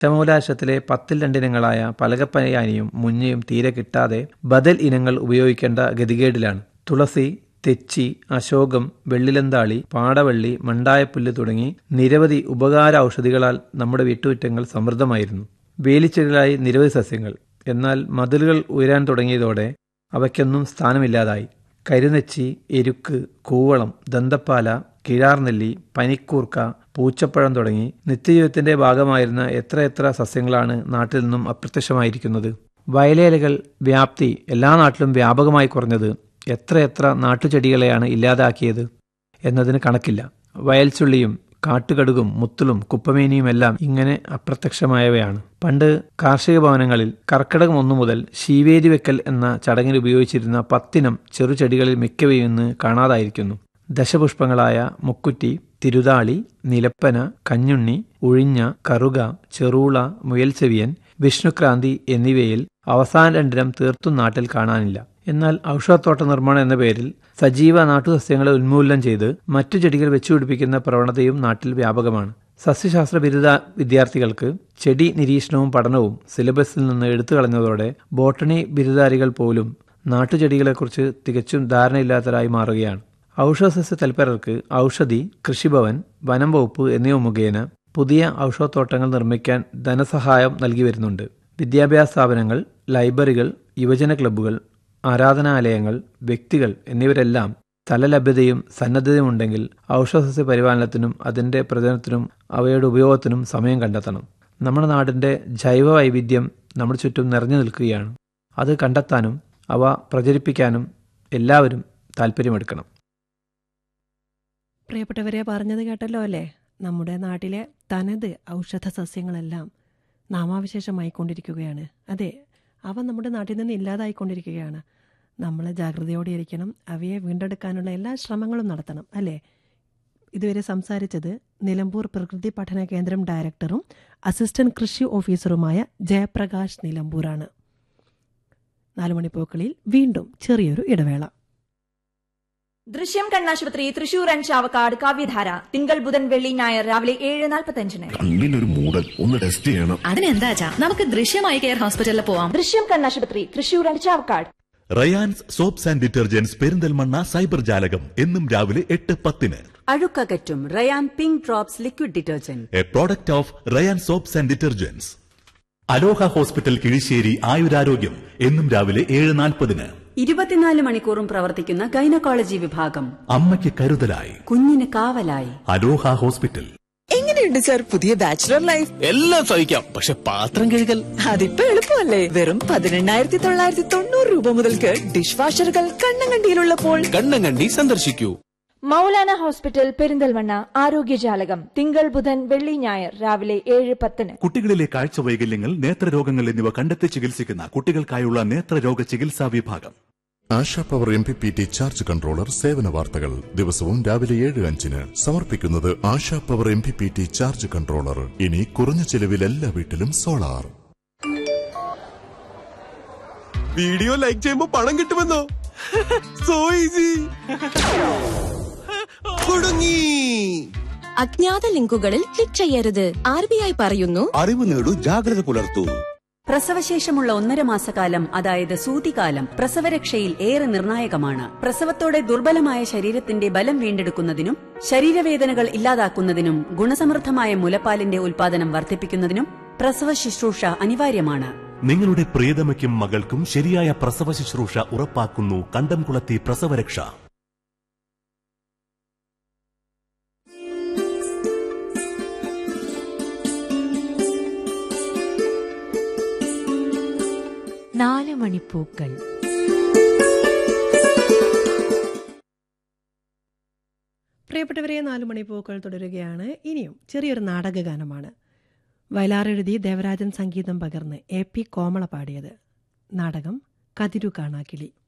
ശമൂലാശത്തിലെ പത്തിൽ രണ്ടിനങ്ങളായ പലകപ്പയാനിയും മുഞ്ഞയും തീരെ കിട്ടാതെ ബദൽ ഇനങ്ങൾ ഉപയോഗിക്കേണ്ട ഗതികേടിലാണ് തുളസി തെച്ചി അശോകം വെള്ളിലന്താളി പാടവള്ളി മണ്ടായപ്പുല്ല് തുടങ്ങി നിരവധി ഉപകാര ഔഷധികളാൽ നമ്മുടെ വീട്ടുമുറ്റങ്ങൾ സമൃദ്ധമായിരുന്നു വേലിച്ചെടികളായി നിരവധി സസ്യങ്ങൾ എന്നാൽ മതിലുകൾ ഉയരാൻ തുടങ്ങിയതോടെ അവയ്ക്കൊന്നും സ്ഥാനമില്ലാതായി കരിനെച്ചി എരുക്ക് കൂവളം ദന്തപ്പാല കിഴാർനെല്ലി പനിക്കൂർക്ക പൂച്ചപ്പഴം തുടങ്ങി നിത്യജീവിതത്തിന്റെ ഭാഗമായിരുന്ന എത്രയെത്ര സസ്യങ്ങളാണ് നാട്ടിൽ നിന്നും അപ്രത്യക്ഷമായിരിക്കുന്നത് വയലേലകൾ വ്യാപ്തി എല്ലാ നാട്ടിലും വ്യാപകമായി കുറഞ്ഞത് എത്രയെത്ര നാട്ടുചെടികളെയാണ് ഇല്ലാതാക്കിയത് എന്നതിന് കണക്കില്ല വയൽച്ചുള്ളിയും കാട്ടുകടുകും മുത്തലും കുപ്പമേനിയുമെല്ലാം ഇങ്ങനെ അപ്രത്യക്ഷമായവയാണ് പണ്ട് കാർഷിക ഭവനങ്ങളിൽ കർക്കിടകം ഒന്നു മുതൽ ശീവേരി വെക്കൽ എന്ന ചടങ്ങിൽ ഉപയോഗിച്ചിരുന്ന പത്തിനം ചെറുചെടികളിൽ മിക്കവയും ഇന്ന് കാണാതായിരിക്കുന്നു ദശപുഷ്പങ്ങളായ മുക്കുറ്റി തിരുതാളി നിലപ്പന കഞ്ഞുണ്ണി ഉഴിഞ്ഞ കറുക ചെറൂള മുയൽച്ചെവിയൻ വിഷ്ണുക്രാന്തി എന്നിവയിൽ അവസാന രണ്ടിനം തീർത്തും നാട്ടിൽ കാണാനില്ല എന്നാൽ ഔഷധത്തോട്ട നിർമ്മാണം എന്ന പേരിൽ സജീവ നാട്ടുസസ്യങ്ങളെ ഉന്മൂലനം ചെയ്ത് മറ്റു ചെടികൾ വെച്ചുപിടിപ്പിക്കുന്ന പ്രവണതയും നാട്ടിൽ വ്യാപകമാണ് സസ്യശാസ്ത്ര ബിരുദ വിദ്യാർത്ഥികൾക്ക് ചെടി നിരീക്ഷണവും പഠനവും സിലബസിൽ നിന്ന് എടുത്തു കളഞ്ഞതോടെ ബോട്ടണി ബിരുദധാരികൾ പോലും നാട്ടുചെടികളെക്കുറിച്ച് തികച്ചും ധാരണയില്ലാത്തവരായി മാറുകയാണ് ഔഷധസസ്യ തൽപരർക്ക് ഔഷധി കൃഷിഭവൻ വനം വകുപ്പ് എന്നിവ മുഖേന പുതിയ ഔഷധത്തോട്ടങ്ങൾ നിർമ്മിക്കാൻ ധനസഹായം നൽകി വരുന്നുണ്ട് വിദ്യാഭ്യാസ സ്ഥാപനങ്ങൾ ലൈബ്രറികൾ യുവജന ക്ലബ്ബുകൾ ആരാധനാലയങ്ങൾ വ്യക്തികൾ എന്നിവരെല്ലാം സ്ഥലലഭ്യതയും സന്നദ്ധതയും ഉണ്ടെങ്കിൽ ഔഷധസസ്യ പരിപാലനത്തിനും അതിന്റെ പ്രചരണത്തിനും അവയുടെ ഉപയോഗത്തിനും സമയം കണ്ടെത്തണം നമ്മുടെ നാടിന്റെ ജൈവ വൈവിധ്യം നമ്മുടെ ചുറ്റും നിറഞ്ഞു നിൽക്കുകയാണ് അത് കണ്ടെത്താനും അവ പ്രചരിപ്പിക്കാനും എല്ലാവരും താല്പര്യമെടുക്കണം പ്രിയപ്പെട്ടവരെ പറഞ്ഞത് കേട്ടല്ലോ അല്ലേ നമ്മുടെ നാട്ടിലെ തനത് ഔഷധ സസ്യങ്ങളെല്ലാം നാമാവിശേഷമായിക്കൊണ്ടിരിക്കുകയാണ് അതെ അവ നമ്മുടെ നാട്ടിൽ നിന്ന് ഇല്ലാതായിക്കൊണ്ടിരിക്കുകയാണ് നമ്മൾ ജാഗ്രതയോടെ ഇരിക്കണം അവയെ വീണ്ടെടുക്കാനുള്ള എല്ലാ ശ്രമങ്ങളും നടത്തണം അല്ലേ ഇതുവരെ സംസാരിച്ചത് നിലമ്പൂർ പ്രകൃതി പഠന കേന്ദ്രം ഡയറക്ടറും അസിസ്റ്റന്റ് കൃഷി ഓഫീസറുമായ ജയപ്രകാശ് നിലമ്പൂരാണ് നാലുമണിപ്പോക്കളിൽ വീണ്ടും ചെറിയൊരു ഇടവേള ദൃശ്യം കണ്ണാശുപത്രി തൃശൂർ ആൻഡ് ചാവക്കാട് കാവ്യധാര തിങ്കൾ ബുധൻ വെള്ളി ഞായർ രാവിലെ ഏഴ് നാൽപ്പത്തഞ്ചിന് കണ്ണിനൊരു മൂടൽ ഒന്ന് ടെസ്റ്റ് ചെയ്യണം അതിനെന്താച്ചാ നമുക്ക് ദൃശ്യമായി കെയർ ഹോസ്പിറ്റലിൽ പോവാം ദൃശ്യം കണ്ണാശുപത്രി Thrissur and Chavakkad Rayans soaps and detergents Perinthalmanna cyber Jalakam എന്നും രാവിലെ എട്ട് പത്തിന് അഴുക്കകറ്റും Rayan pink drops liquid detergent a product of Rayan soaps and detergents Aloha hospital Kizhissery ആയുരാരോഗ്യം എന്നും രാവിലെ ഏഴ് നാൽപ്പതിന് ഇരുപത്തിനാല് മണിക്കൂറും പ്രവർത്തിക്കുന്ന ഗൈനക്കോളജി വിഭാഗം അമ്മയ്ക്ക് കരുതലായി കുഞ്ഞിന് കാവലായി അലോഹ ഹോസ്പിറ്റൽ എങ്ങനെയുണ്ട് സാർ പുതിയ ബാച്ചിലർ ലൈഫ് എല്ലാം സഹിക്കാം പക്ഷെ പാത്രം കഴുകൽ അതിപ്പോ എളുപ്പമല്ലേ വെറും പതിനെണ്ണായിരത്തി തൊള്ളായിരത്തി തൊണ്ണൂറ് രൂപ മുതൽക്ക് ഡിഷ് വാഷറുകൾ കണ്ണങ്കണ്ടിയിലുള്ളപ്പോൾ കണ്ണങ്കണ്ടി സന്ദർശിക്കൂ മൗലാന ഹോസ്പിറ്റൽ പെരിന്തൽമണ്ണ ആരോഗ്യജാലകം തിങ്കൾ ബുധൻ വെള്ളി ഞായർ രാവിലെ ഏഴ് പത്തിന് കുട്ടികളിലെ കാഴ്ച വൈകല്യങ്ങൾ നേത്രരോഗങ്ങൾ എന്നിവ കണ്ടെത്തി ചികിത്സിക്കുന്ന കുട്ടികൾക്കായുള്ള നേത്രരോഗ ചികിത്സാ വിഭാഗം Asha power M P P T charge controller സേവന വാർത്തകൾ ദിവസവും രാവിലെ ഏഴ് അഞ്ചിന് സമർപ്പിക്കുന്നത് Asha power M P P T charge controller ഇനി കുറഞ്ഞ ചെലവിൽ എല്ലാ വീട്ടിലും സോളാർ വീഡിയോ ലൈക്ക് ചെയ്യുമ്പോ പണം കിട്ടുമെന്നോ സോ ഈസി കുടുങ്ങി അജ്ഞാത ലിങ്കുകളിൽ ക്ലിക്ക് ചെയ്യരുത് ആർ ബി ഐ പറയുന്നു അറിവ് നേടൂ ജാഗ്രത പുലർത്തൂ പ്രസവശേഷമുള്ള ഒന്നര മാസക്കാലം അതായത് സൂതികാലം പ്രസവരക്ഷയിൽ ഏറെ നിർണായകമാണ് പ്രസവത്തോടെ ദുർബലമായ ശരീരത്തിന്റെ ബലം വീണ്ടെടുക്കുന്നതിനും ശരീരവേദനകൾ ഇല്ലാതാക്കുന്നതിനും ഗുണസമൃദ്ധമായ മുലപ്പാലിന്റെ ഉൽപാദനം വർദ്ധിപ്പിക്കുന്നതിനും പ്രസവ ശുശ്രൂഷ അനിവാര്യമാണ് നിങ്ങളുടെ പ്രിയതമയ്ക്കും മകൾക്കും ശരിയായ പ്രസവ ശുശ്രൂഷ ഉറപ്പാക്കുന്നു കണ്ടംകുളത്തി പ്രസവരക്ഷ നാല് മണിപ്പൂക്കൾ പ്രിയപ്പെട്ടവരെ നാലു മണിപ്പൂക്കൾ തുടരുകയാണ് ഇനിയും ചെറിയൊരു നാടകഗാനമാണ് വയലാറെഴുതി ദേവരാജൻ സംഗീതം പകർന്ന് എ പി കോമള പാടിയത് നാടകം കതിരു കാണാക്കിളി